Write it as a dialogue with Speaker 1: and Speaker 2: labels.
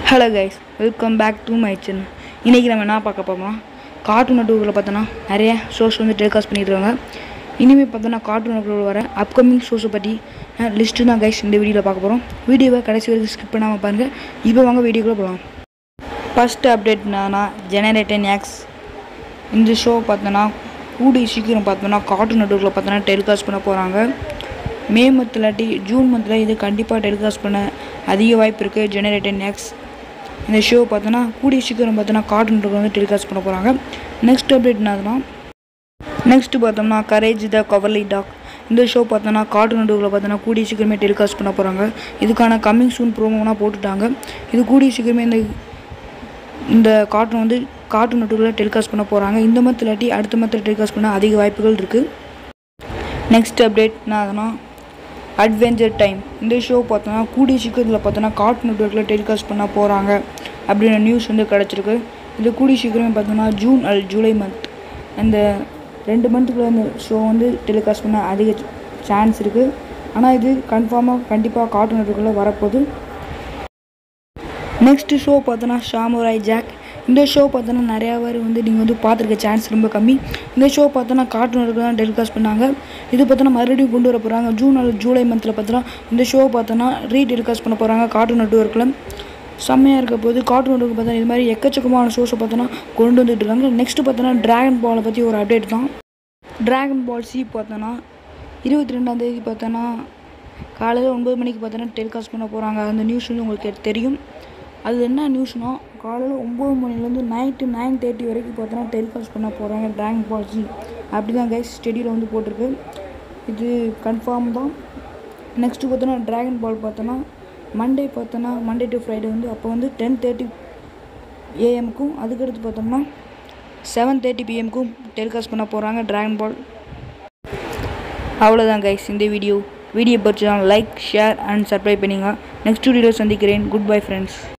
Speaker 1: hello guys welcome back to my channel இன்றைக்கி நம்ம என்ன பார்க்க போகிறோம் கார்ட்டூன் நெட்ஒர்க்கில் பார்த்தோன்னா நிறைய ஷோஸ் வந்து டெலிகாஸ்ட் பண்ணியிருக்காங்க இனிமேல் பார்த்தோன்னா கார்ட்டூன் நெட்ஒர்க்கில் வர அப்கமிங் ஷோஸை பற்றி லிஸ்ட்டு தான் கைஸ் இந்த வீடியோவில் பார்க்க போகிறோம் வீடியோவை கடைசி வரைக்கும் ஸ்கிப் பண்ணாமல் பாருங்கள் இப்போ வாங்க வீடியோக்குள்ளே போகலாம் ஃபஸ்ட் அப்டேட் என்னன்னா ஜெனரேட்டன் எக்ஸ் இந்த ஷோ பார்த்தோன்னா கூடி சீக்கிரம் பார்த்தோன்னா கார்ட்டூன் நெட்ஒர்க்கில் பார்த்தோன்னா டெலிகாஸ்ட் பண்ண போகிறாங்க மே மந்த் இல்லாட்டி ஜூன் மந்தில் இது கண்டிப்பாக டெலிகாஸ்ட் பண்ண அதிக வாய்ப்பு இருக்குது ஜெனரேட்டன் எக்ஸ் இந்த ஷோ பார்த்தோன்னா கூடிய சீக்கிரம் பார்த்தோன்னா கார்ட்டூன் நெட்ஒர்க்கில் வந்து டெலிகாஸ்ட் பண்ண போகிறாங்க நெக்ஸ்ட் அப்டேட் என்னதுன்னா நெக்ஸ்ட் பார்த்தோம்னா கரேஜ் த கவர்லி டாக் இந்த ஷோ பார்த்தோன்னா கார்ட்டூன் நெட்ஒர்க்கில் பார்த்தோன்னா கூடிய சீக்கிரமே டெலிகாஸ்ட் பண்ண போகிறாங்க இதுக்கான கம்மிங் சூன் ப்ரோமோலாம் போட்டுட்டாங்க இது கூடிய சீக்கிரமே இந்த இந்த கார்ட்டூன் வந்து கார்ட்டூன் நெட்ஒர்க்கில் டெலிகாஸ்ட் பண்ண போகிறாங்க இந்த மந்த் இல்லாட்டி அடுத்த மந்த்தில் டெலிகாஸ்ட் பண்ண அதிக வாய்ப்புகள் இருக்குது நெக்ஸ்ட் அப்டேட் என்னதுன்னா அட்வென்ச்சர் டைம் இந்த ஷோ பார்த்தோன்னா கூடிய சீக்கிரத்தில் பார்த்தோன்னா கார்ட்டூன் நெட்ஒர்க்கில் டெலிகாஸ்ட் பண்ண போகிறாங்க அப்படின்ற நியூஸ் வந்து கிடச்சிருக்கு இது கூடிய சீக்கிரமே பார்த்தோன்னா ஜூன் அல் ஜூலை மந்த் அந்த ரெண்டு மந்த்துக்குள்ள இந்த ஷோ வந்து டெலிகாஸ்ட் பண்ண அதிக சான்ஸ் இருக்குது ஆனால் இது கன்ஃபார்மாக கண்டிப்பாக கார்ட்டூன் நெட்ஒர்க்கில் வரப்போகுது நெக்ஸ்ட் ஷோ பார்த்தோன்னா ஷாமுராய் ஜாக் இந்த ஷோ பார்த்தோன்னா நிறையா பேர் வந்து நீங்கள் வந்து பார்த்துருக்க சான்ஸ் ரொம்ப கம்மி இந்த ஷோ பார்த்தோன்னா கார்ட்டூன் நெட்ஒர்க் தான் டெலிகாஸ்ட் பண்ணாங்க இது பார்த்தோன்னா மறுபடியும் கொண்டு வர போகிறாங்க ஜூன் அல்லது ஜூலை மந்தில் பார்த்தோன்னா இந்த ஷோ பார்த்தோன்னா ரீ டெலிகாஸ்ட் பண்ண போகிறாங்க கார்ட்டூன் நெட்ஒர்க்கில் செம்மையாக இருக்க போது கார்ட்டூன் நெட்ஒர்க் பார்த்தோன்னா இது மாதிரி எக்கச்சக்கமான ஷோஸை பார்த்தோன்னா கொண்டு வந்துட்டு இருக்காங்க நெக்ஸ்ட்டு பார்த்தோன்னா ட்ராகன் பாலை பற்றி ஒரு அப்டேட் தான் ட்ராகன் பால் சி பார்த்தோன்னா இருபத்தி ரெண்டாந்தேதி பார்த்தோன்னா காலையில் ஒன்பது மணிக்கு பார்த்தோன்னா டெலிகாஸ்ட் பண்ண போகிறாங்க அந்த நியூஸ் வந்து உங்களுக்கு தெரியும் அது என்ன நியூஸ்னால் காலையில் ஒம்பது மணிலேருந்து நைட்டு நைன் தேர்ட்டி வரைக்கும் பார்த்தோன்னா டெலிகாஸ்ட் பண்ண போகிறாங்க ட்ராகன் பால் ஜி அப்படி தான் கைஸ் ஸ்டெடியில் வந்து போட்டிருக்கு இது கன்ஃபார்ம் தான் நெக்ஸ்ட்டு பார்த்தோன்னா ட்ராகன் பால் பார்த்தோன்னா மண்டே பார்த்தோன்னா மண்டே டு ஃப்ரைடே வந்து அப்போ வந்து டென் தேர்ட்டி ஏஎம்க்கும் அதுக்கடுத்து பார்த்தோம்னா செவன் தேர்ட்டி பிஎம்க்கும் டெலிகாஸ்ட் பண்ண போகிறாங்க ட்ராகன் பால் அவ்வளோதான் கைஸ் இந்த வீடியோ வீடியோ பிடிச்சதான் லைக் ஷேர் அண்ட் சப்ஸ்கிரைப் பண்ணிங்க நெக்ஸ்ட் வீடியோவில் சந்திக்கிறேன் குட் பை ஃப்ரெண்ட்ஸ்